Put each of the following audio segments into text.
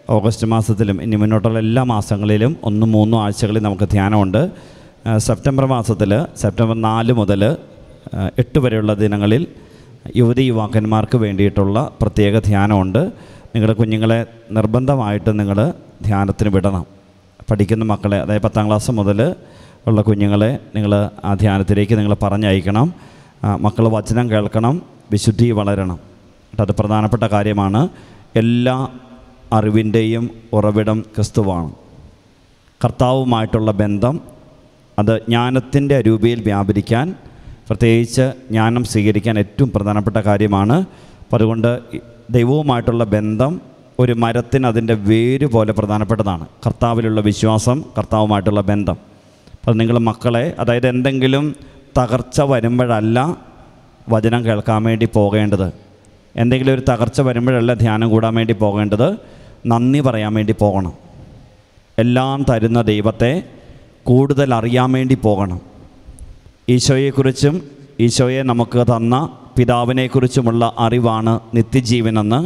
August മാസത്തിലും ഇനി മുന്നോട്ടുള്ള എല്ലാ മാസങ്ങളിലും ഒന്നും മൂന്നും ആഴ്ചകളിൽ നമുക്ക് ധ്യാനമുണ്ട് ആ, സെപ്റ്റംബർ മാസത്തിൽ സെപ്റ്റംബർ നാല് മുതൽ ആ, എട്ട് വരെയുള്ള ദിനങ്ങളിൽ യുവതി യുവാക്കന്മാർക്ക് വേണ്ടിയിട്ടുള്ള പ്രത്യേക ധ്യാനമുണ്ട് നിങ്ങളുടെ കുഞ്ഞുങ്ങളെ നിർബന്ധമായിട്ട് നിങ്ങൾ ധ്യാനത്തിന് വിടണം പഠിക്കുന്ന മക്കളെ അതായത് പത്താം ക്ലാസ് മുതൽ ഉള്ള കുഞ്ഞുങ്ങളെ നിങ്ങൾ ആ ധ്യാനത്തിലേക്ക് നിങ്ങൾ പറഞ്ഞയക്കണം മക്കൾ വചനം കേൾക്കണം വിശുദ്ധി വളരണം കേട്ടോ അത് പ്രധാനപ്പെട്ട കാര്യമാണ് എല്ലാ അറിവിൻ്റെയും ഉറവിടം ക്രിസ്തുവാണ് കർത്താവുമായിട്ടുള്ള ബന്ധം അത് ജ്ഞാനത്തിൻ്റെ രൂപയിൽ വ്യാപരിക്കാൻ പ്രത്യേകിച്ച് ജ്ഞാനം സ്വീകരിക്കാൻ ഏറ്റവും പ്രധാനപ്പെട്ട കാര്യമാണ് അപ്പം അതുകൊണ്ട് ഈ ദൈവവുമായിട്ടുള്ള ബന്ധം ഒരു മരത്തിന് അതിൻ്റെ വേര് പോലെ പ്രധാനപ്പെട്ടതാണ് കർത്താവിലുള്ള വിശ്വാസം കർത്താവുമായിട്ടുള്ള ബന്ധം അപ്പോൾ നിങ്ങൾ മക്കളെ അതായത് എന്തെങ്കിലും തകർച്ച വരുമ്പോഴല്ല വചനം കേൾക്കാൻ വേണ്ടി പോകേണ്ടത് എന്തെങ്കിലും ഒരു തകർച്ച വരുമ്പോഴല്ല ധ്യാനം കൂടാൻ വേണ്ടി പോകേണ്ടത് നന്ദി പറയാൻ വേണ്ടി പോകണം എല്ലാം തരുന്ന ദൈവത്തെ കൂടുതൽ അറിയാൻ വേണ്ടി പോകണം ഈശോയെക്കുറിച്ചും ഈശോയെ നമുക്ക് തന്ന പിതാവിനെക്കുറിച്ചുമുള്ള അറിവാണ് നിത്യജീവനെന്ന്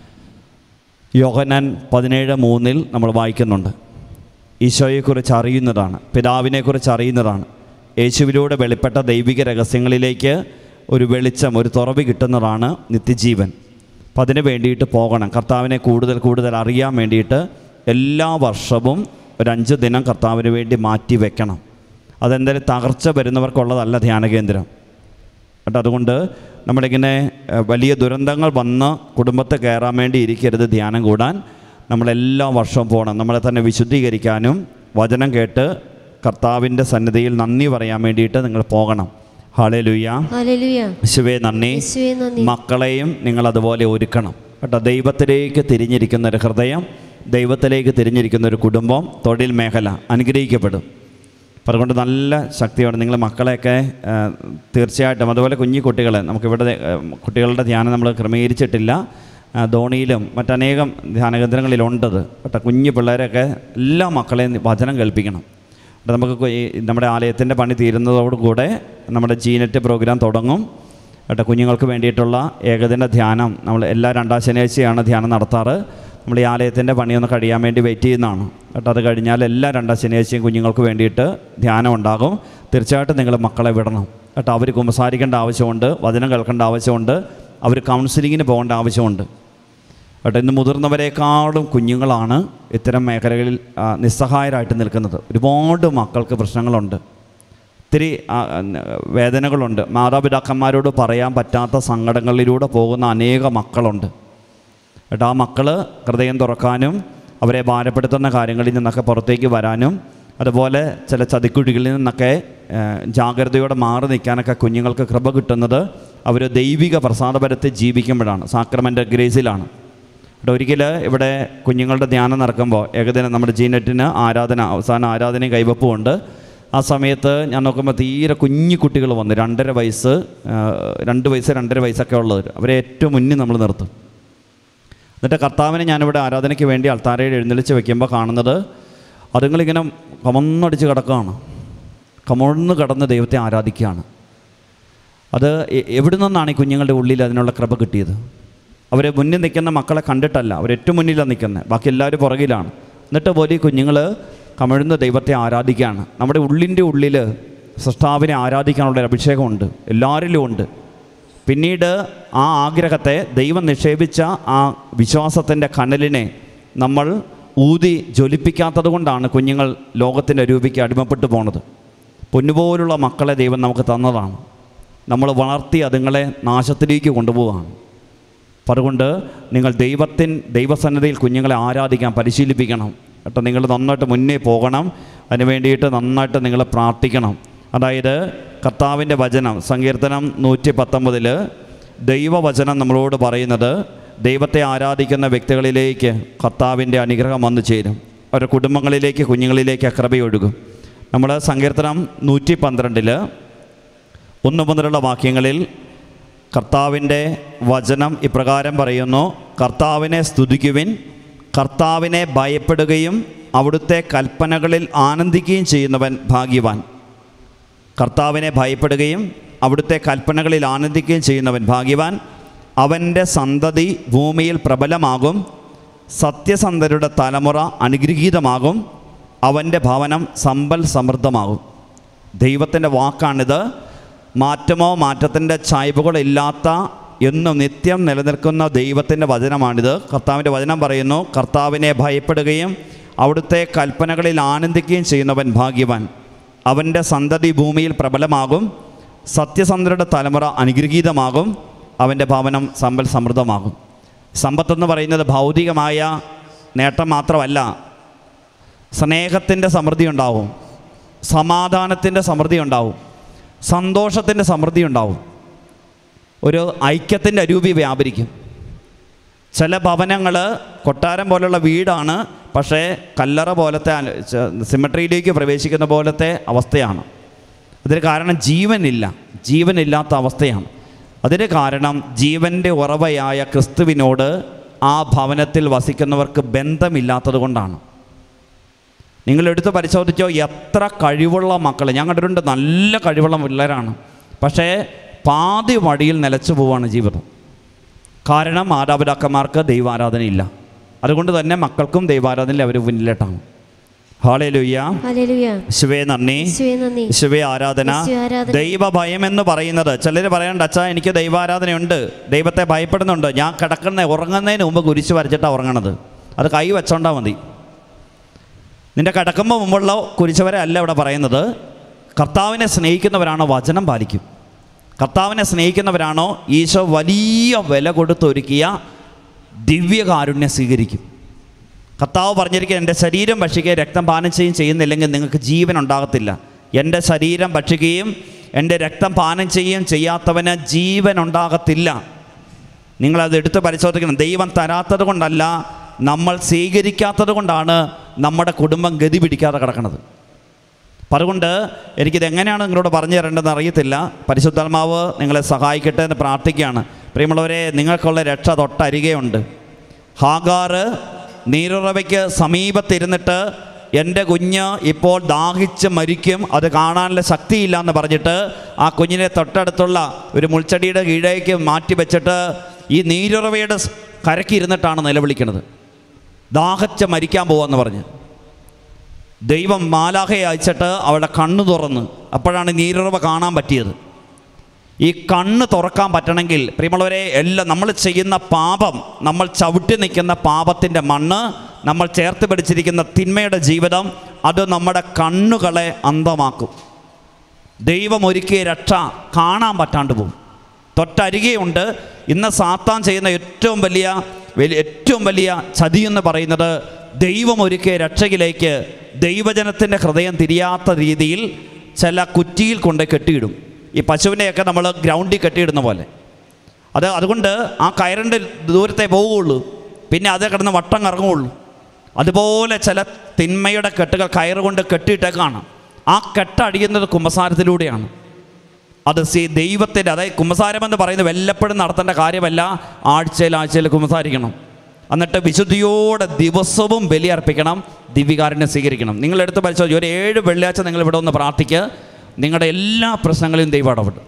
യോഹനാൻ പതിനേഴ് മൂന്നിൽ നമ്മൾ വായിക്കുന്നുണ്ട് ഈശോയെക്കുറിച്ച് അറിയുന്നതാണ് പിതാവിനെക്കുറിച്ച് അറിയുന്നതാണ് യേശുവിലൂടെ വെളിപ്പെട്ട ദൈവിക രഹസ്യങ്ങളിലേക്ക് ഒരു വെളിച്ചം ഒരു തുറവി കിട്ടുന്നതാണ് നിത്യജീവൻ അപ്പം അതിന് വേണ്ടിയിട്ട് പോകണം കർത്താവിനെ കൂടുതൽ കൂടുതൽ അറിയാൻ വേണ്ടിയിട്ട് എല്ലാ വർഷവും ഒരു അഞ്ച് ദിനം കർത്താവിന് വേണ്ടി മാറ്റി വെക്കണം അതെന്തായാലും തകർച്ച വരുന്നവർക്കുള്ളതല്ല ധ്യാനകേന്ദ്രം കേട്ടോ അതുകൊണ്ട് നമ്മളിങ്ങനെ ഏഹ്, വലിയ ദുരന്തങ്ങൾ വന്ന് കുടുംബത്തെ കയറാൻ വേണ്ടി ഇരിക്കരുത് ധ്യാനം കൂടാൻ നമ്മളെല്ലാ വർഷവും പോകണം നമ്മളെ തന്നെ വിശുദ്ധീകരിക്കാനും വചനം കേട്ട് കർത്താവിൻ്റെ സന്നിധിയിൽ നന്ദി പറയാൻ വേണ്ടിയിട്ട് നിങ്ങൾ പോകണം ഹാളേ ലുയ്യ ഹല്ലേലൂയ ശിവേ നന്ദി യേശുവേ നന്ദി മക്കളെയും നിങ്ങൾ അതുപോലെ ഒരുക്കണം കേട്ടോ ദൈവത്തിലേക്ക് തിരിഞ്ഞിരിക്കുന്ന ഒരു ഹൃദയം ദൈവത്തിലേക്ക് തിരിഞ്ഞിരിക്കുന്ന ഒരു കുടുംബം തൊഴിൽ മേഖല അനുഗ്രഹിക്കപ്പെടും അപ്പം അതുകൊണ്ട് നല്ല ശക്തിയോടെ നിങ്ങൾ മക്കളെയൊക്കെ ആ, തീർച്ചയായിട്ടും അതുപോലെ കുഞ്ഞു കുട്ടികളെ നമുക്കിവിടെ ആ, കുട്ടികളുടെ ധ്യാനം നമ്മൾ ക്രമീകരിച്ചിട്ടില്ല ആ, ധോണിയിലും മറ്റനേകം ധ്യാനകേന്ദ്രങ്ങളിലുണ്ടത് കേട്ടോ കുഞ്ഞു പിള്ളേരെയൊക്കെ എല്ലാ മക്കളെയും വചനം കേൾപ്പിക്കണം അപ്പോൾ നമുക്ക് കൊ- ഈ നമ്മുടെ ആലയത്തിൻ്റെ പണി തീരുന്നതോടുകൂടെ നമ്മുടെ ജീനറ്റ് പ്രോഗ്രാം തുടങ്ങും കേട്ടോ കുഞ്ഞുങ്ങൾക്ക് വേണ്ടിയിട്ടുള്ള ഏകദിന ധ്യാനം നമ്മൾ എല്ലാ രണ്ടാം ശനിയാഴ്ചയാണ് ധ്യാനം നടത്താറ് നമ്മൾ ഈ ആലയത്തിൻ്റെ പണിയൊന്ന് കഴിയാൻ വേണ്ടി വെയിറ്റ് ചെയ്യുന്നതാണ് കേട്ടോ അത് കഴിഞ്ഞാൽ എല്ലാ രണ്ടാം ശനിയാഴ്ചയും കുഞ്ഞുങ്ങൾക്ക് വേണ്ടിയിട്ട് ധ്യാനം ഉണ്ടാകും തീർച്ചയായിട്ടും നിങ്ങൾ മക്കളെ വിടണം കേട്ടോ അവർ കുമ്പസാരിക്കേണ്ട ആവശ്യമുണ്ട് വചനം കേൾക്കേണ്ട ആവശ്യമുണ്ട് അവർ കൗൺസിലിങ്ങിന് പോകേണ്ട ആവശ്യമുണ്ട് കേട്ടോ ഇന്ന് മുതിർന്നവരെക്കാളും കുഞ്ഞുങ്ങളാണ് ഇത്തരം മേഖലകളിൽ ആ, നിസ്സഹായരായിട്ട് നിൽക്കുന്നത് ഒരുപാട് മക്കൾക്ക് പ്രശ്നങ്ങളുണ്ട് ഒത്തിരി ആ, ന- വേദനകളുണ്ട് മാതാപിതാക്കന്മാരോട് പറയാൻ പറ്റാത്ത സങ്കടങ്ങളിലൂടെ പോകുന്ന അനേക മക്കളുണ്ട് കേട്ടോ ആ മക്കൾ ഹൃദയം തുറക്കാനും അവരെ ഭാരപ്പെടുത്തുന്ന കാര്യങ്ങളിൽ നിന്നൊക്കെ പുറത്തേക്ക് വരാനും അതുപോലെ ചില ചതിക്കുഴികളിൽ നിന്നൊക്കെ ആ, ജാഗ്രതയോടെ മാറി നിൽക്കാനൊക്കെ കുഞ്ഞുങ്ങൾക്ക് കൃപ കിട്ടുന്നത് അവർ ദൈവിക പ്രസാദപരത്തിൽ ജീവിക്കുമ്പോഴാണ് സാക്രമെൻ്റ് ഗ്രേസിലാണ് ഇവിടെ ഒരിക്കൽ ഇവിടെ കുഞ്ഞുങ്ങളുടെ ധ്യാനം നടക്കുമ്പോൾ ഏകദിനം നമ്മുടെ ജീനറ്റിന് ആരാധന അവസാന ആരാധനയും കൈവപ്പും ഉണ്ട് ആ സമയത്ത് ഞാൻ നോക്കുമ്പോൾ തീരെ കുഞ്ഞു കുട്ടികൾ വന്നു രണ്ടര വയസ്സ് ആ, രണ്ട് വയസ്സ് രണ്ടര വയസ്സൊക്കെ ഉള്ളവർ അവരെ ഏറ്റവും മുന്നിൽ നമ്മൾ നിർത്തും എന്നിട്ട് കർത്താവിനെ ഞാനിവിടെ ആരാധനയ്ക്ക് വേണ്ടി അൾത്താരയിൽ എഴുന്നള്ളിച്ച് വെക്കുമ്പോൾ കാണുന്നത് അതുങ്ങളിങ്ങനെ കമന്നടിച്ച് കിടക്കുകയാണ് കമന്ന് കിടന്ന് ദൈവത്തെ ആരാധിക്കുകയാണ് അത് എ- എവിടെ നിന്നാണ് ഈ കുഞ്ഞുങ്ങളുടെ ഉള്ളിൽ അതിനുള്ള കൃപ കിട്ടിയത് അവർ മുന്നിൽ നിൽക്കുന്ന മക്കളെ കണ്ടിട്ടല്ല അവർ ഏറ്റവും മുന്നിലാണ് നിൽക്കുന്നത് ബാക്കി എല്ലാവരും പുറകിലാണ് എന്നിട്ട് പോലും ഈ കുഞ്ഞുങ്ങൾ കമിഴ്ന്ന് ദൈവത്തെ ആരാധിക്കുകയാണ് നമ്മുടെ ഉള്ളിൻ്റെ ഉള്ളിൽ സൃഷ്ടാവിനെ ആരാധിക്കാനുള്ള ഒരു അഭിഷേകമുണ്ട് എല്ലാവരിലും ഉണ്ട് പിന്നീട് ആ ആഗ്രഹത്തെ ദൈവം നിക്ഷേപിച്ച ആ വിശ്വാസത്തിൻ്റെ കനലിനെ നമ്മൾ ഊതി ജ്വലിപ്പിക്കാത്തത് കൊണ്ടാണ് കുഞ്ഞുങ്ങൾ ലോകത്തിൻ്റെ രൂപയ്ക്ക് അടിമപ്പെട്ടു പോണത് പൊന്നുപോലുള്ള മക്കളെ ദൈവം നമുക്ക് തന്നതാണ് നമ്മൾ വളർത്തി അതുങ്ങളെ നാശത്തിലേക്ക് കൊണ്ടുപോവുകയാണ് അപ്പം അതുകൊണ്ട് നിങ്ങൾ ദൈവത്തിൻ ദൈവസന്നദ്ധയിൽ കുഞ്ഞുങ്ങളെ ആരാധിക്കാൻ പരിശീലിപ്പിക്കണം കേട്ടോ നിങ്ങൾ നന്നായിട്ട് മുന്നേ പോകണം അതിന് വേണ്ടിയിട്ട് നന്നായിട്ട് നിങ്ങൾ പ്രാർത്ഥിക്കണം അതായത് കർത്താവിൻ്റെ വചനം സങ്കീർത്തനം നൂറ്റി പത്തൊമ്പതിൽ ദൈവവചനം നമ്മളോട് പറയുന്നത് ദൈവത്തെ ആരാധിക്കുന്ന വ്യക്തികളിലേക്ക് കർത്താവിൻ്റെ അനുഗ്രഹം വന്നു ചേരും അവരുടെ കുടുംബങ്ങളിലേക്ക് കുഞ്ഞുങ്ങളിലേക്ക് കൃപയൊഴുകും നമ്മൾ സങ്കീർത്തനം നൂറ്റി പന്ത്രണ്ടിൽ ഒന്ന് മുതലുള്ള വാക്യങ്ങളിൽ കർത്താവിൻ്റെ വചനം ഇപ്രകാരം പറയുന്നു കർത്താവിനെ സ്തുതിക്കുവിൻ കർത്താവിനെ ഭയപ്പെടുകയും അവിടുത്തെ കൽപ്പനകളിൽ ആനന്ദിക്കുകയും ചെയ്യുന്നവൻ ഭാഗ്യവാൻ കർത്താവിനെ ഭയപ്പെടുകയും അവിടുത്തെ കൽപ്പനകളിൽ ആനന്ദിക്കുകയും ചെയ്യുന്നവൻ ഭാഗ്യവാൻ അവൻ്റെ സന്തതി ഭൂമിയിൽ പ്രബലമാകും സത്യസന്ധരുടെ തലമുറ അനുഗ്രഹീതമാകും അവൻ്റെ ഭവനം സമ്പൽ സമൃദ്ധമാകും ദൈവത്തിൻ്റെ വാക്കാണിത് മാറ്റമോ മാറ്റത്തിൻ്റെ ചായ്വുകളോ ഇല്ലാത്ത എന്നും നിത്യം നിലനിൽക്കുന്ന ദൈവത്തിൻ്റെ വചനമാണിത് കർത്താവിൻ്റെ വചനം പറയുന്നു കർത്താവിനെ ഭയപ്പെടുകയും അവിടുത്തെ കൽപ്പനകളിൽ ആനന്ദിക്കുകയും ചെയ്യുന്നവൻ ഭാഗ്യവാൻ അവൻ്റെ സന്തതി ഭൂമിയിൽ പ്രബലമാകും സത്യസന്ധരുടെ തലമുറ അനുഗ്രഹീതമാകും അവൻ്റെ ഭവനം സമ്പൽ സമൃദ്ധമാകും സമ്പത്തെന്ന് പറയുന്നത് ഭൗതികമായ നേട്ടം മാത്രമല്ല സ്നേഹത്തിൻ്റെ സമൃദ്ധി ഉണ്ടാവും സമാധാനത്തിൻ്റെ സമൃദ്ധി ഉണ്ടാവും സന്തോഷത്തിൻ്റെ സമൃദ്ധി ഉണ്ടാവും ഒരു ഐക്യത്തിൻ്റെ അരൂപി വ്യാപരിക്കും ചില ഭവനങ്ങൾ കൊട്ടാരം പോലുള്ള വീടാണ് പക്ഷേ കല്ലറ പോലത്തെ അല- ച- സിമട്രിയിലേക്ക് പ്രവേശിക്കുന്ന പോലത്തെ അവസ്ഥയാണ് അതിന് കാരണം ജീവനില്ല ജീവനില്ലാത്ത അവസ്ഥയാണ് അതിന് കാരണം ജീവൻ്റെ ഉറവയായ ക്രിസ്തുവിനോട് ആ ഭവനത്തിൽ വസിക്കുന്നവർക്ക് ബന്ധമില്ലാത്തത് കൊണ്ടാണ് നിങ്ങൾ എടുത്ത് പരിശോധിച്ചോ എത്ര കഴിവുള്ള മക്കൾ ഞാൻ കണ്ടിട്ടുണ്ട് നല്ല കഴിവുള്ള പിള്ളേരാണ് പക്ഷേ പാതി വഴിയിൽ നിലച്ചു പോവാണ് ജീവിതം കാരണം മാതാപിതാക്കന്മാർക്ക് ദൈവാരാധനയില്ല അതുകൊണ്ട് തന്നെ മക്കൾക്കും ദൈവാരാധനയിൽ അവർ മുന്നിലേട്ടാണ് ഹാളേ ലുയ്യ ഹല്ലേലൂയ ശിവേ നന്ദി യേശുവേ നന്ദി ശിവേ ആരാധന യേശുവേ ആരാധന. ദൈവഭയം എന്ന് പറയുന്നത് ചിലർ പറയണ്ട അച്ഛാ എനിക്ക് ദൈവാരാധനയുണ്ട് ദൈവത്തെ ഭയപ്പെടുന്നുണ്ട് ഞാൻ കിടക്കുന്ന ഉറങ്ങുന്നതിന് മുമ്പ് കുരിശ് വരച്ചിട്ടാണ് ഉറങ്ങണത് അത് കൈ വെച്ചോണ്ടാ മതി നിന്റെ കിടക്കുമ്പോൾ മുമ്പുള്ള കുരിശവരെ അല്ല ഇവിടെ പറയുന്നത് കർത്താവിനെ സ്നേഹിക്കുന്നവരാണോ വചനം പാലിക്കും കർത്താവിനെ സ്നേഹിക്കുന്നവരാണോ ഈശോ വലിയ വില കൊടുത്തൊരുക്കിയ ദിവ്യകാരുണ്യം സ്വീകരിക്കും കർത്താവ് പറഞ്ഞിരിക്കുക എൻ്റെ ശരീരം ഭക്ഷിക്കുകയും രക്തം പാനം ചെയ്യുകയും ചെയ്യുന്നില്ലെങ്കിൽ നിങ്ങൾക്ക് ജീവൻ ഉണ്ടാകത്തില്ല എൻ്റെ ശരീരം ഭക്ഷിക്കുകയും എൻ്റെ രക്തം പാനം ചെയ്യുകയും ചെയ്യാത്തവന് ജീവൻ ഉണ്ടാകത്തില്ല നിങ്ങളത് എടുത്ത് പരിശോധിക്കണം ദൈവം തരാത്തത് കൊണ്ടല്ല നമ്മൾ സ്വീകരിക്കാത്തത് കൊണ്ടാണ് നമ്മുടെ കുടുംബം ഗതി പിടിക്കാതെ കിടക്കുന്നത് അപ്പം അതുകൊണ്ട് എനിക്കിത് എങ്ങനെയാണ് നിങ്ങളോട് പറഞ്ഞു തരേണ്ടതെന്ന് അറിയത്തില്ല പരിശുദ്ധാത്മാവ് നിങ്ങളെ സഹായിക്കട്ടെ എന്ന് പ്രാർത്ഥിക്കുകയാണ് പ്രിയമുള്ളവരെ നിങ്ങൾക്കുള്ള രക്ഷ തൊട്ടരികെയുണ്ട് ഹാഗാറ് നീരുറവയ്ക്ക് സമീപത്തിരുന്നിട്ട് എൻ്റെ കുഞ്ഞ് ഇപ്പോൾ ദാഹിച്ച് മരിക്കും അത് കാണാനുള്ള ശക്തിയില്ല എന്ന് പറഞ്ഞിട്ട് ആ കുഞ്ഞിനെ തൊട്ടടുത്തുള്ള ഒരു മുൾച്ചെടിയുടെ കീഴേക്ക് മാറ്റി വെച്ചിട്ട് ഈ നീരുറവയുടെ സ് കരയ്ക്ക് ഇരുന്നിട്ടാണ് നിലവിളിക്കുന്നത് ദാഹിച്ച് മരിക്കാൻ പോവാന്ന് പറഞ്ഞ് ദൈവം മാലാഹയെ അയച്ചിട്ട് അവളുടെ കണ്ണ് തുറന്ന് അപ്പോഴാണ് നീരുറവ കാണാൻ പറ്റിയത് ഈ കണ്ണ് തുറക്കാൻ പറ്റണമെങ്കിൽ പ്രിയമുള്ളവരെ എല്ലാം നമ്മൾ ചെയ്യുന്ന പാപം നമ്മൾ ചവിട്ടി നിൽക്കുന്ന പാപത്തിൻ്റെ മണ്ണ് നമ്മൾ ചേർത്ത് പിടിച്ചിരിക്കുന്ന തിന്മയുടെ ജീവിതം അത് നമ്മുടെ കണ്ണുകളെ അന്ധമാക്കും ദൈവം ഒരുക്കിയ രക്ഷ കാണാൻ പറ്റാണ്ട് പോകും തൊട്ടരികെയുണ്ട് ഇന്ന് സാത്താൻ ചെയ്യുന്ന ഏറ്റവും വലിയ വലിയ ഏറ്റവും വലിയ ചതി എന്ന് പറയുന്നത് ദൈവം ഒരുക്കിയ രക്ഷയിലേക്ക് ദൈവജനത്തിൻ്റെ ഹൃദയം തിരിയാത്ത രീതിയിൽ ചില കുറ്റിയിൽ കൊണ്ട് കെട്ടിയിടും ഈ പശുവിനെയൊക്കെ നമ്മൾ ഗ്രൗണ്ടിൽ കെട്ടിയിടുന്ന പോലെ അത് അതുകൊണ്ട് ആ കയറിൻ്റെ ദൂരത്തെ പോവുകയുള്ളൂ പിന്നെ അത് കിടന്ന് വട്ടം കറങ്ങുകയുള്ളൂ അതുപോലെ ചില തിന്മയുടെ കെട്ടുകൾ കയറുകൊണ്ട് കെട്ടിയിട്ടേക്കാണ് ആ കെട്ടടിയുന്നത് കുമ്പസാരത്തിലൂടെയാണ് അത് സി ദൈവത്തിൻ്റെ അതായത് കുമ്പസാരം എന്ന് പറയുന്നത് വല്ലപ്പോഴും നടത്തേണ്ട കാര്യമല്ല ആഴ്ചയിൽ ആഴ്ചയിൽ കുമ്പസാരിക്കണം എന്നിട്ട് വിശുദ്ധിയോടെ ദിവസവും ബലിയർപ്പിക്കണം ദിവ്യകാരനെ സ്വീകരിക്കണം നിങ്ങളെടുത്ത് പരിശോധിച്ചു ഒരു ഏഴ് വെള്ളിയാഴ്ച നിങ്ങൾ ഇവിടെ ഒന്ന് പ്രാർത്ഥിക്കുക നിങ്ങളുടെ എല്ലാ പ്രശ്നങ്ങളിലും ദൈവം ഇടപെടും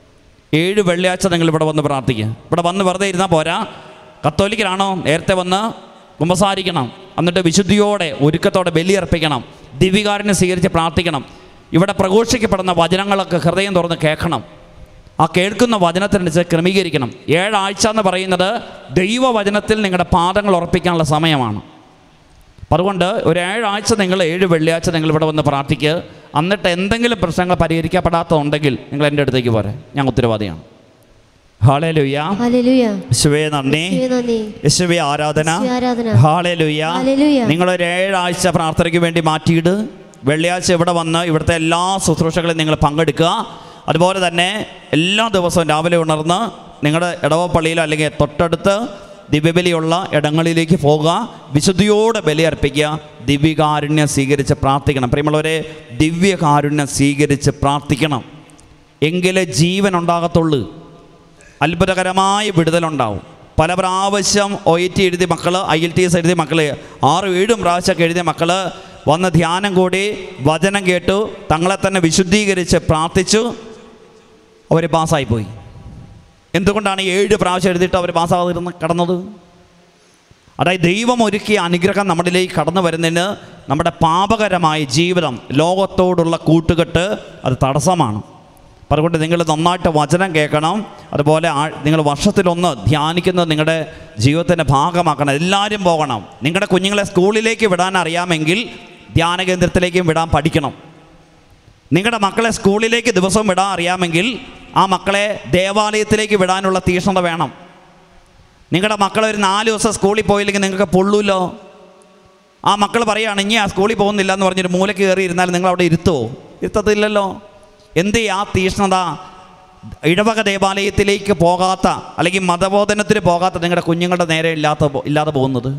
ഏഴ് വെള്ളിയാഴ്ച നിങ്ങൾ ഇവിടെ വന്ന് പ്രാർത്ഥിക്കുക ഇവിടെ വന്ന് വെറുതെ ഇരുന്നാൽ പോരാ കത്തോലിക്കലാണോ നേരത്തെ വന്ന് കുമ്പസാരിക്കണം എന്നിട്ട് വിശുദ്ധിയോടെ ഒരുക്കത്തോടെ ബലിയർപ്പിക്കണം ദിവ്യകാരനെ സ്വീകരിച്ച് പ്രാർത്ഥിക്കണം ഇവിടെ പ്രഘോഷിക്കപ്പെടുന്ന വചനങ്ങളൊക്കെ ഹൃദയം തുറന്ന് കേൾക്കണം ആ കേൾക്കുന്ന വചനത്തിനനുസരിച്ച് ക്രമീകരിക്കണം ഏഴാഴ്ച എന്ന് പറയുന്നത് ദൈവവചനത്തിൽ നിങ്ങളുടെ പാദങ്ങൾ ഉറപ്പിക്കാനുള്ള സമയമാണ് അപ്പം അതുകൊണ്ട് ഒരു ഏഴാഴ്ച നിങ്ങൾ ഏഴ് വെള്ളിയാഴ്ച നിങ്ങൾ ഇവിടെ വന്ന് പ്രാർത്ഥിക്കുക എന്നിട്ട് എന്തെങ്കിലും പ്രശ്നങ്ങൾ പരിഹരിക്കപ്പെടാത്തതുണ്ടെങ്കിൽ നിങ്ങൾ എൻ്റെ അടുത്തേക്ക് പോരെ ഞാൻ ഉത്തരവാദിയാണ് ഹാളേ ലുയ്യ ഹല്ലേലൂയ യേശുവേ നന്ദി യേശുവേ നന്ദി യേശുവേ ആരാധന യേശുവേ ആരാധന ഹാളേ ലുയ്യ ഹല്ലേലൂയ. നിങ്ങളൊരു ഏഴാഴ്ച പ്രാർത്ഥനയ്ക്ക് വേണ്ടി മാറ്റിയിട് വെള്ളിയാഴ്ച ഇവിടെ വന്ന് ഇവിടുത്തെ എല്ലാ ശുശ്രൂഷകളും നിങ്ങൾ പങ്കെടുക്കുക അതുപോലെ തന്നെ എല്ലാ ദിവസവും രാവിലെ ഉണർന്ന് നിങ്ങളുടെ ഇടവപ്പള്ളിയിലോ അല്ലെങ്കിൽ തൊട്ടടുത്ത് ദിവ്യബലിയുള്ള ഇടങ്ങളിലേക്ക് പോകുക വിശുദ്ധിയോടെ ബലിയർപ്പിക്കുക ദിവ്യകാരുണ്യം സ്വീകരിച്ച് പ്രാർത്ഥിക്കണം പ്രിയമുള്ളവരെ ദിവ്യകാരുണ്യം സ്വീകരിച്ച് പ്രാർത്ഥിക്കണം എങ്കിലേ ജീവൻ ഉണ്ടാകത്തുള്ളൂ അത്ഭുതകരമായ വിടുതലുണ്ടാവും പല പ്രാവശ്യം ഒ ഇ ടി എഴുതിയ മക്കൾ ഐ എൽ ടി എസ് എഴുതിയ മക്കൾ ആറും ഏഴും പ്രാവശ്യമൊക്കെ എഴുതിയ മക്കൾ വന്ന് ധ്യാനം കൂടി വചനം കേട്ടു തങ്ങളെ തന്നെ വിശുദ്ധീകരിച്ച് പ്രാർത്ഥിച്ചു അവർ പാസ്സായിപ്പോയി എന്തുകൊണ്ടാണ് ഈ ഏഴ് പ്രാവശ്യം എഴുതിയിട്ട് അവർ പാസ്സാകാതിരുന്ന് കടന്നത് അതായത് ദൈവം ഒരുക്കിയ അനുഗ്രഹം നമ്മളിലേക്ക് കടന്നു വരുന്നതിന് നമ്മുടെ പാപകരമായ ജീവിതം ലോകത്തോടുള്ള കൂട്ടുകെട്ട് അത് തടസ്സമാണ് അപ്പോൾ അതുകൊണ്ട് നിങ്ങൾ നന്നായിട്ട് വചനം കേൾക്കണം അതുപോലെ ആ- നിങ്ങൾ വർഷത്തിലൊന്ന് ധ്യാനിക്കുന്നത് നിങ്ങളുടെ ജീവിതത്തിൻ്റെ ഭാഗമാക്കണം എല്ലാവരും പോകണം നിങ്ങളുടെ കുഞ്ഞുങ്ങളെ സ്കൂളിലേക്ക് വിടാൻ അറിയാമെങ്കിൽ ധ്യാന കേന്ദ്രത്തിലേക്കും വിടാൻ പഠിക്കണം നിങ്ങളുടെ മക്കളെ സ്കൂളിലേക്ക് ദിവസം വിടാൻ അറിയാമെങ്കിൽ ആ മക്കളെ ദേവാലയത്തിലേക്ക് വിടാനുള്ള തീക്ഷ്ണത വേണം നിങ്ങളുടെ മക്കൾ ഒരു നാല് ദിവസം സ്കൂളിൽ പോയില്ലെങ്കിൽ നിങ്ങൾക്ക് പൊള്ളൂല്ലോ ആ മക്കൾ പറയുകയാണ് ഇനി ആ സ്കൂളിൽ പോകുന്നില്ല എന്ന് പറഞ്ഞൊരു മൂലയ്ക്ക് കയറി ഇരുന്നാൽ നിങ്ങൾ അവിടെ ഇരുത്തുമോ ഇരുത്തത്തില്ലല്ലോ എന്ത് ചെയ്യും ആ തീക്ഷ്ണത ഇടവക ദേവാലയത്തിലേക്ക് പോകാത്ത അല്ലെങ്കിൽ മതബോധനത്തിന് പോകാത്ത നിങ്ങളുടെ കുഞ്ഞുങ്ങളുടെ നേരെ ഇല്ലാത്ത പോ- ഇല്ലാതെ പോകുന്നത്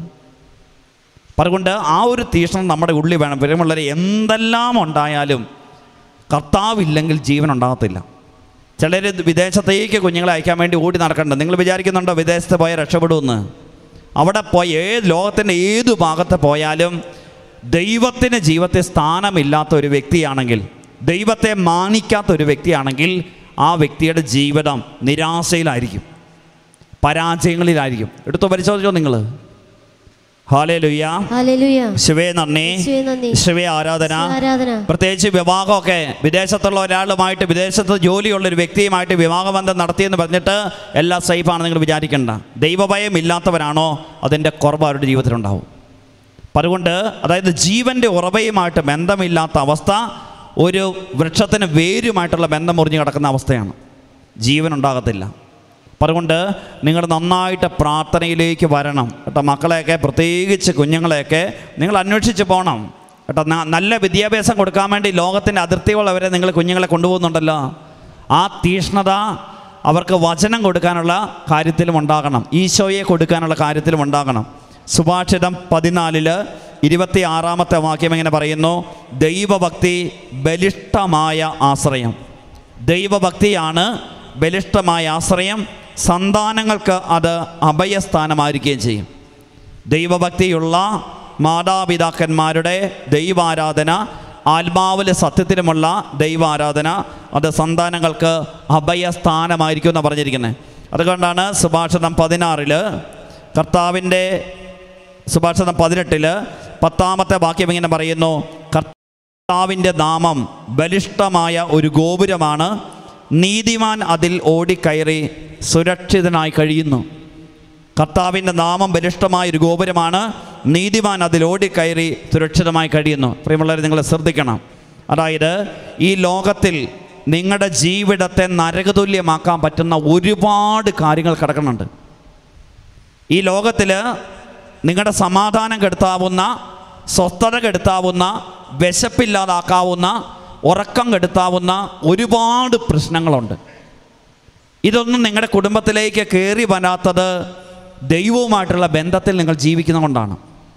അപ്പം അതുകൊണ്ട് ആ ഒരു തീക്ഷ്ണത നമ്മുടെ ഉള്ളിൽ വേണം പ്രിയമുള്ളവരെ എന്തെല്ലാം ഉണ്ടായാലും കർത്താവില്ലെങ്കിൽ ജീവൻ ഉണ്ടാകത്തില്ല ചിലർ വിദേശത്തേക്ക് കുഞ്ഞുങ്ങളെ അയക്കാൻ വേണ്ടി ഓടി നടക്കണ്ട നിങ്ങൾ വിചാരിക്കുന്നുണ്ടോ വിദേശത്ത് പോയാൽ രക്ഷപ്പെടുമെന്ന് അവിടെ പോയി ഏത് ലോകത്തിൻ്റെ ഏത് ഭാഗത്ത് പോയാലും ദൈവത്തിന് ജീവിതത്തിൽ സ്ഥാനമില്ലാത്ത ഒരു വ്യക്തിയാണെങ്കിൽ ദൈവത്തെ മാനിക്കാത്ത ഒരു വ്യക്തിയാണെങ്കിൽ ആ വ്യക്തിയുടെ ജീവിതം നിരാശയിലായിരിക്കും പരാജയങ്ങളിലായിരിക്കും എടുത്തു പരിശോധിച്ചോ നിങ്ങൾ ഹാലേ ലുയ്യ ഹല്ലേലൂയ ശിവേ നന്ദി യേശുവേ നന്ദി. ശിവേ ആരാധന ആരാധന പ്രത്യേകിച്ച് വിവാഹമൊക്കെ വിദേശത്തുള്ള ഒരാളുമായിട്ട് വിദേശത്ത് ജോലിയുള്ള ഒരു വ്യക്തിയുമായിട്ട് വിവാഹബന്ധം നടത്തിയെന്ന് പറഞ്ഞിട്ട് എല്ലാം സേഫാണ് നിങ്ങൾ വിചാരിക്കേണ്ട ദൈവഭയം ഇല്ലാത്തവരാണോ അതിൻ്റെ കുറവ് അവരുടെ ജീവിതത്തിലുണ്ടാവും അപ്പം അതുകൊണ്ട് അതായത് ജീവൻ്റെ ഉറവയുമായിട്ട് ബന്ധമില്ലാത്ത അവസ്ഥ ഒരു വൃക്ഷത്തിന് വേരുമായിട്ടുള്ള ബന്ധം മുറിഞ്ഞ് കിടക്കുന്ന അവസ്ഥയാണ് ജീവൻ ഉണ്ടാകത്തില്ല അപ്പം അതുകൊണ്ട് നിങ്ങൾ നന്നായിട്ട് പ്രാർത്ഥനയിലേക്ക് വരണം കേട്ടോ മക്കളെയൊക്കെ പ്രത്യേകിച്ച് കുഞ്ഞുങ്ങളെയൊക്കെ നിങ്ങൾ അന്വേഷിച്ച് പോകണം കേട്ടോ ന- നല്ല വിദ്യാഭ്യാസം കൊടുക്കാൻ വേണ്ടി ലോകത്തിൻ്റെ അതിർത്തികൾ വരെ നിങ്ങൾ കുഞ്ഞുങ്ങളെ കൊണ്ടുപോകുന്നുണ്ടല്ലോ ആ തീഷ്ണത അവർക്ക് വചനം കൊടുക്കാനുള്ള കാര്യത്തിലും ഉണ്ടാകണം ഈശോയെ കൊടുക്കാനുള്ള കാര്യത്തിലും ഉണ്ടാകണം സുഭാഷിതം പതിനാലില് ഇരുപത്തി ആറാമത്തെ വാക്യം ഇങ്ങനെ പറയുന്നു ദൈവഭക്തി ബലിഷ്ഠമായ ആശ്രയം ദൈവഭക്തിയാണ് ബലിഷ്ഠമായ ആശ്രയം സന്താനങ്ങൾക്ക് അത് അഭയസ്ഥാനമായിരിക്കുകയും ചെയ്യും ദൈവഭക്തിയുള്ള മാതാപിതാക്കന്മാരുടെ ദൈവാരാധന ആത്മാവിലെ സത്യത്തിലുമുള്ള ദൈവാരാധന അത് സന്താനങ്ങൾക്ക് അഭയസ്ഥാനമായിരിക്കും എന്ന് പറഞ്ഞിരിക്കുന്നത് അതുകൊണ്ടാണ് സുഭാഷിതം പതിനാറിൽ കർത്താവിൻ്റെ സുഭാഷിതം പതിനെട്ടിൽ പത്താമത്തെ വാക്യം ഇങ്ങനെ പറയുന്നു കർത്താവിൻ്റെ നാമം ബലിഷ്ഠമായ ഒരു ഗോപുരമാണ് നീതിമാൻ അതിൽ ഓടിക്കയറി സുരക്ഷിതനായി കഴിയുന്നു കർത്താവിൻ്റെ നാമം ബലിഷ്ഠമായ ഒരു ഗോപുരമാണ് നീതിമാൻ അതിൽ ഓടിക്കയറി സുരക്ഷിതമായി കഴിയുന്നു പ്രിയമുള്ളവരെ നിങ്ങൾ ശ്രദ്ധിക്കണം അതായത് ഈ ലോകത്തിൽ നിങ്ങളുടെ ജീവിതത്തെ നരകതുല്യമാക്കാൻ പറ്റുന്ന ഒരുപാട് കാര്യങ്ങൾ കിടക്കുന്നുണ്ട് ഈ ലോകത്തിൽ നിങ്ങളുടെ സമാധാനം കെടുത്താവുന്ന സ്വസ്ഥത കെടുത്താവുന്ന വിശപ്പില്ലാതാക്കാവുന്ന ഉറക്കം കെടുത്താവുന്ന ഒരുപാട് പ്രശ്നങ്ങളുണ്ട് ഇതൊന്നും നിങ്ങളുടെ കുടുംബത്തിലേക്ക് കയറി വരാത്തത് ദൈവവുമായിട്ടുള്ള ബന്ധത്തിൽ നിങ്ങൾ ജീവിക്കുന്നതുകൊണ്ടാണ്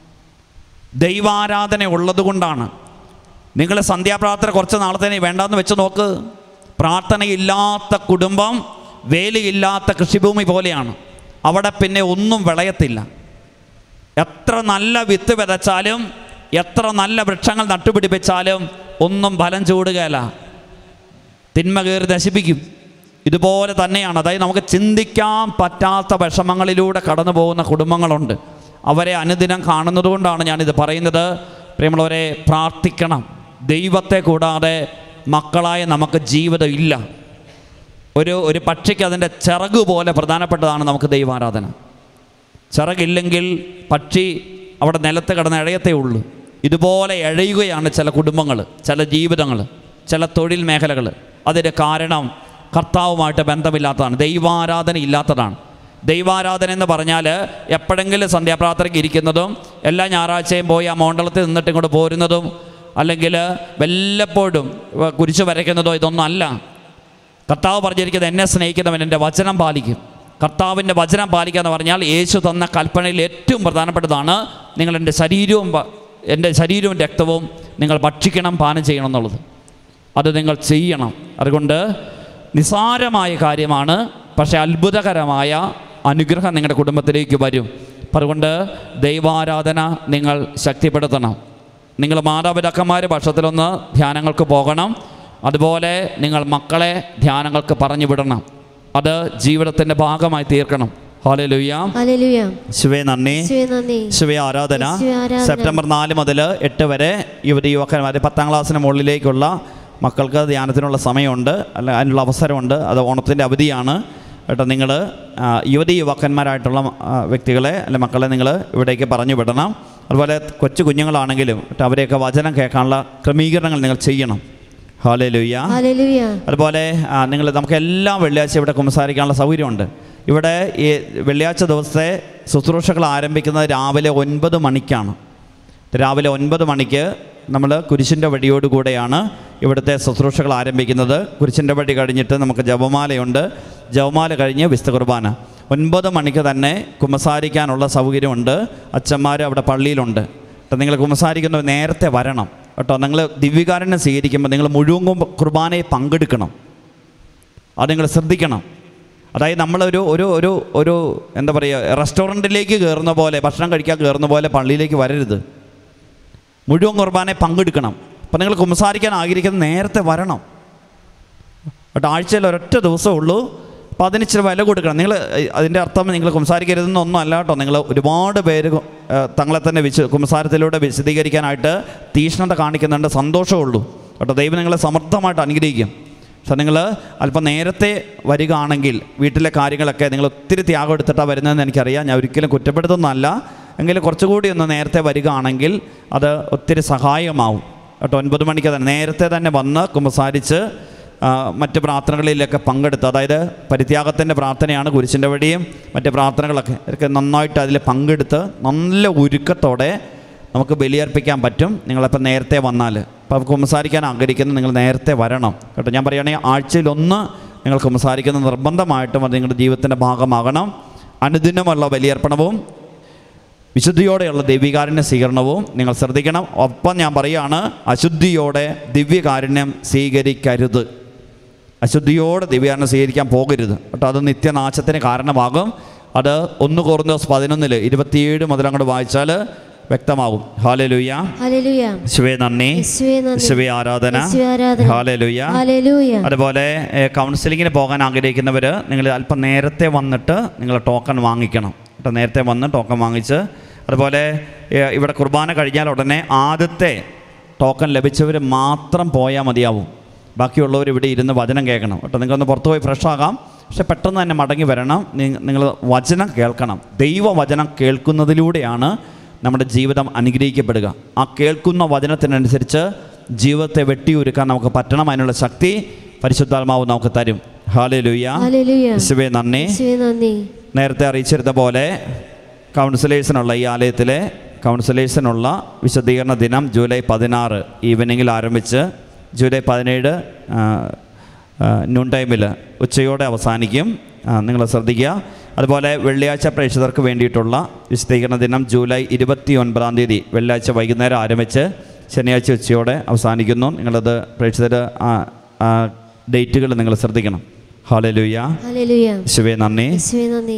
ദൈവാരാധന ഉള്ളതുകൊണ്ടാണ് നിങ്ങൾ സന്ധ്യാപ്രാർത്ഥന കുറച്ച് നാളത്തേനെ വേണ്ടാന്ന് വെച്ച് നോക്ക് പ്രാർത്ഥനയില്ലാത്ത കുടുംബം വേലിയില്ലാത്ത കൃഷിഭൂമി പോലെയാണ് അവിടെ പിന്നെ ഒന്നും വിളയത്തില്ല എത്ര നല്ല വിത്ത് വിതച്ചാലും എത്ര നല്ല വൃക്ഷങ്ങൾ നട്ടുപിടിപ്പിച്ചാലും ഒന്നും ഫലം ചൂടുകയല്ല തിന്മ കയറി നശിപ്പിക്കും ഇതുപോലെ തന്നെയാണ് അതായത് നമുക്ക് ചിന്തിക്കാൻ പറ്റാത്ത വിഷമങ്ങളിലൂടെ കടന്നു പോകുന്ന കുടുംബങ്ങളുണ്ട് അവരെ അനുദിനം കാണുന്നത് കൊണ്ടാണ് ഞാനിത് പറയുന്നത് പ്രിയമുള്ളവരെ പ്രാർത്ഥിക്കണം ദൈവത്തെ കൂടാതെ മക്കളായ നമുക്ക് ജീവിതം ഇല്ല ഒരു ഒരു പക്ഷിക്ക് അതിൻ്റെ ചിറക് പോലെ പ്രധാനപ്പെട്ടതാണ് നമുക്ക് ദൈവാരാധന ചിറകില്ലെങ്കിൽ പക്ഷി അവിടെ നിലത്ത് കിടന്ന് ഇഴയത്തേ ഉള്ളൂ ഇതുപോലെ ഇഴയുകയാണ് ചില കുടുംബങ്ങൾ ചില ജീവിതങ്ങൾ ചില തൊഴിൽ മേഖലകൾ അതിൻ്റെ കാരണം കർത്താവുമായിട്ട് ബന്ധമില്ലാത്തതാണ് ദൈവാരാധന ഇല്ലാത്തതാണ് ദൈവാരാധന എന്ന് പറഞ്ഞാൽ എപ്പോഴെങ്കിലും സന്ധ്യാപ്രാർത്ഥനയ്ക്ക് ഇരിക്കുന്നതും എല്ലാ ഞായറാഴ്ചയും പോയി ആ മണ്ഡലത്തിൽ നിന്നിട്ട് ഇങ്ങോട്ട് പോരുന്നതും അല്ലെങ്കിൽ വല്ലപ്പോഴും ഇവ കുരിശ് വരയ്ക്കുന്നതോ ഇതൊന്നും അല്ല കർത്താവ് പറഞ്ഞിരിക്കുന്നത് എന്നെ സ്നേഹിക്കുന്നവൻ എൻ്റെ വചനം പാലിക്കും കർത്താവിൻ്റെ വചനം പാലിക്കുക എന്ന് പറഞ്ഞാൽ യേശു തന്ന കൽപ്പനയിൽ ഏറ്റവും പ്രധാനപ്പെട്ടതാണ് നിങ്ങൾ എൻ്റെ ശരീരവും പ- എൻ്റെ ശരീരവും രക്തവും നിങ്ങൾ ഭക്ഷിക്കണം പാനം ചെയ്യണം എന്നുള്ളത് അത് നിങ്ങൾ ചെയ്യണം അതുകൊണ്ട് നിസാരമായ കാര്യമാണ് പക്ഷേ അത്ഭുതകരമായ അനുഗ്രഹം നിങ്ങളുടെ കുടുംബത്തിലേക്ക് വരും അപ്പം അതുകൊണ്ട് ദൈവാരാധന നിങ്ങൾ ശക്തിപ്പെടുത്തണം നിങ്ങൾ മാതാപിതാക്കന്മാർ വർഷത്തിലൊന്ന് ധ്യാനങ്ങൾക്ക് പോകണം അതുപോലെ നിങ്ങൾ മക്കളെ ധ്യാനങ്ങൾക്ക് പറഞ്ഞു വിടണം അത് ജീവിതത്തിൻ്റെ ഭാഗമായി തീർക്കണം ഹാലലുയ്യ ഹല്ലേലൂയ ശിവേ നന്ദി യേശുവേ നന്ദി ശിവേ ആരാധന യേശുവേ ആരാധന. സെപ്റ്റംബർ നാല് മുതൽ എട്ട് വരെ യുവതി യുവക്കന്മാർ പത്താം ക്ലാസ്സിന് മുകളിലേക്കുള്ള മക്കൾക്ക് ധ്യാനത്തിനുള്ള സമയമുണ്ട് അല്ല അതിനുള്ള അവസരമുണ്ട് അത് ഓണത്തിൻ്റെ അവധിയാണ് കേട്ടോ നിങ്ങൾ യുവതി യുവാക്കന്മാരായിട്ടുള്ള ആ, വ്യക്തികളെ അല്ലെ മക്കളെ നിങ്ങൾ ഇവിടേക്ക് പറഞ്ഞു വിടണം അതുപോലെ കൊച്ചു കുഞ്ഞുങ്ങളാണെങ്കിലും കേട്ടോ അവരെയൊക്കെ വചനം കേൾക്കാനുള്ള ക്രമീകരണങ്ങൾ നിങ്ങൾ ചെയ്യണം ഹാലേ ലുയ്യ ഹല്ലേലൂയ അതുപോലെ നിങ്ങൾ നമുക്ക് എല്ലാ വെള്ളിയാഴ്ച ഇവിടെ കുമ്പസാരിക്കാനുള്ള സൗകര്യമുണ്ട് ഇവിടെ ഈ വെള്ളിയാഴ്ച ദിവസത്തെ ശുശ്രൂഷകൾ ആരംഭിക്കുന്നത് രാവിലെ ഒൻപത് മണിക്കാണ് രാവിലെ ഒൻപത് മണിക്ക് നമ്മൾ കുരിശിൻ്റെ വഴിയോടുകൂടെയാണ് ഇവിടുത്തെ ശുശ്രൂഷകൾ ആരംഭിക്കുന്നത് കുരിശിൻ്റെ വഴി കഴിഞ്ഞിട്ട് നമുക്ക് ജപമാലയുണ്ട് ജപമാല കഴിഞ്ഞ് വിശുദ്ധ കുർബാന ഒൻപത് മണിക്ക് തന്നെ കുമ്പസാരിക്കാനുള്ള സൗകര്യമുണ്ട് അച്ഛന്മാർ അവിടെ പള്ളിയിലുണ്ട് അപ്പം നിങ്ങൾ കുമ്പസാരിക്കുന്നവർ നേരത്തെ വരണം കേട്ടോ നിങ്ങൾ ദിവ്യകാരനെ സ്വീകരിക്കുമ്പോൾ നിങ്ങൾ മുഴുവൻ കുമ്പ- കുർബാനയിൽ പങ്കെടുക്കണം അത് നിങ്ങൾ ശ്രദ്ധിക്കണം അതായത് നമ്മളൊരു ഒരു ഒരു ഒരു എന്താ പറയുക റെസ്റ്റോറൻറ്റിലേക്ക് കയറുന്ന പോലെ ഭക്ഷണം കഴിക്കാൻ കയറുന്ന പോലെ പള്ളിയിലേക്ക് വരരുത് മുഴുവൻ കുർബാനയെ പങ്കെടുക്കണം അപ്പം നിങ്ങൾ കുമ്പസാരിക്കാൻ ആഗ്രഹിക്കുന്നത് നേരത്തെ വരണം കേട്ടോ ആഴ്ചയിൽ ഒരൊറ്റ ദിവസമേ ഉള്ളൂ അപ്പോൾ അതിന് ഇച്ചിരി വില കൊടുക്കണം നിങ്ങൾ അതിൻ്റെ അർത്ഥം നിങ്ങൾ കുമ്പസാരിക്കരുതെന്നൊന്നും അല്ല കേട്ടോ നിങ്ങൾ ഒരുപാട് പേര് കു- ഏ, തങ്ങളെ തന്നെ വിശ കുമ്പസാരത്തിലൂടെ വിശദീകരിക്കാനായിട്ട് തീഷ്ണത കാണിക്കുന്നുണ്ട് സന്തോഷമുള്ളൂ കേട്ടോ ദൈവം നിങ്ങളെ സമർത്ഥമായിട്ട് അനുഗ്രഹിക്കും പക്ഷെ നിങ്ങൾ അല്പം നേരത്തെ വരികയാണെങ്കിൽ വീട്ടിലെ കാര്യങ്ങളൊക്കെ നിങ്ങൾ ഒത്തിരി ത്യാഗം എടുത്തിട്ടാണ് വരുന്നതെന്ന് എനിക്കറിയാം ഞാൻ ഒരിക്കലും കുറ്റപ്പെടുത്തുന്നതല്ല എങ്കിലും കുറച്ചുകൂടി ഒന്ന് നേരത്തെ വരികയാണെങ്കിൽ അത് ഒത്തിരി സഹായമാവും കേട്ടോ ഒൻപത് മണിക്ക് തന്നെ നേരത്തെ തന്നെ വന്ന് കുമ്പസാരിച്ച് ആ, മറ്റ് പ്രാർത്ഥനകളിലൊക്കെ പങ്കെടുത്ത് അതായത് പരിത്യാഗത്തിൻ്റെ പ്രാർത്ഥനയാണ് കുരിശിൻ്റെ വഴിയും മറ്റ് പ്രാർത്ഥനകളൊക്കെ ഇതൊക്കെ നന്നായിട്ട് അതിൽ പങ്കെടുത്ത് നല്ല ഒരുക്കത്തോടെ നമുക്ക് ബലിയർപ്പിക്കാൻ പറ്റും നിങ്ങളപ്പോൾ നേരത്തെ വന്നാൽ അപ്പോൾ കുമ്പസാരിക്കാൻ ആഗ്രഹിക്കുന്ന നിങ്ങൾ നേരത്തെ വരണം കേട്ടോ ഞാൻ പറയുകയാണെങ്കിൽ ആഴ്ചയിലൊന്ന് നിങ്ങൾ കുമ്പസാരിക്കുന്ന നിർബന്ധമായിട്ടും അത് നിങ്ങളുടെ ജീവിതത്തിൻ്റെ ഭാഗമാകണം അനുദിനമുള്ള ബലിയർപ്പണവും വിശുദ്ധിയോടെയുള്ള ദൈവികാരുണ്യ സ്വീകരണവും നിങ്ങൾ ശ്രദ്ധിക്കണം ഒപ്പം ഞാൻ പറയുകയാണ് അശുദ്ധിയോടെ ദിവ്യകാരുണ്യം സ്വീകരിക്കരുത് അശുദ്ധിയോടെ ദിവ്യകാരുണ്യം സ്വീകരിക്കാൻ പോകരുത് കേട്ടോ അത് നിത്യനാശത്തിന് കാരണമാകും അത് ഒന്ന് കോർന്ന ദിവസം പതിനൊന്നിൽ ഇരുപത്തിയേഴ് മുതൽ അങ്ങോട്ട് വായിച്ചാൽ വ്യക്തമാകും ഹാലെ ലുയ്യ ഹല്ലേലൂയ ശിവേ നന്ദി യേശുവേ നന്ദി ശിവേ ആരാധന യേശുവേ ആരാധന ഹാലെ ലുയ്യ ഹല്ലേലൂയ അതുപോലെ ഏഹ്, കൗൺസിലിങ്ങിന് പോകാൻ ആഗ്രഹിക്കുന്നവർ നിങ്ങൾ അല്പം നേരത്തെ വന്നിട്ട് നിങ്ങൾ ടോക്കൺ വാങ്ങിക്കണം കേട്ടോ നേരത്തെ വന്ന് ടോക്കൺ വാങ്ങിച്ച് അതുപോലെ ഏഹ്, ഇവിടെ കുർബാന കഴിഞ്ഞാൽ ഉടനെ ആദ്യത്തെ ടോക്കൺ ലഭിച്ചവർ മാത്രം പോയാൽ മതിയാവും ബാക്കിയുള്ളവർ ഇവിടെ ഇരുന്ന് വചനം കേൾക്കണം കേട്ടോ നിങ്ങൾക്കൊന്ന് പുറത്ത് പോയി ഫ്രഷ് ആകാം പക്ഷെ പെട്ടെന്ന് തന്നെ മടങ്ങി വരണം നിങ്ങൾ വചനം കേൾക്കണം ദൈവവചനം കേൾക്കുന്നതിലൂടെയാണ് നമ്മുടെ ജീവിതം അനുഗ്രഹിക്കപ്പെടുക ആ കേൾക്കുന്ന വചനത്തിനനുസരിച്ച് ജീവിതത്തെ വെട്ടിയൊരുക്കാൻ നമുക്ക് പറ്റണം അതിനുള്ള ശക്തി പരിശുദ്ധാത്മാവ് നമുക്ക് തരും ഹാലേ ലുയ്യ ഹല്ലേലൂയ യേശുവേ നന്ദി യേശുവേ നന്ദി നേരത്തെ അറിയിച്ചിരുന്ന പോലെ കൗൺസിലേഴ്സിനുള്ള ഈ ആലയത്തിലെ കൗൺസിലേഴ്സിനുള്ള വിശദീകരണ ദിനം ജൂലൈ പതിനാറ് ഈവനിങ്ങിൽ ആരംഭിച്ച് ജൂലൈ പതിനേഴ് നൂൺ ടൈമിൽ ഉച്ചയോടെ അവസാനിക്കും നിങ്ങൾ ശ്രദ്ധിക്കുക അതുപോലെ വെള്ളിയാഴ്ച പ്രേക്ഷിതർക്ക് വേണ്ടിയിട്ടുള്ള വിശദീകരണ ദിനം ജൂലൈ ഇരുപത്തി ഒൻപതാം തീയതി വെള്ളിയാഴ്ച വൈകുന്നേരം ആരംഭിച്ച് ശനിയാഴ്ച ഉച്ചയോടെ അവസാനിക്കുന്നു നിങ്ങളത് പ്രേക്ഷിതർ ഡേറ്റുകൾ നിങ്ങൾ ശ്രദ്ധിക്കണം ഹാലലുയ്യ ഹല്ലേലൂയ ശിവേ നന്ദി യേശുവേ നന്ദി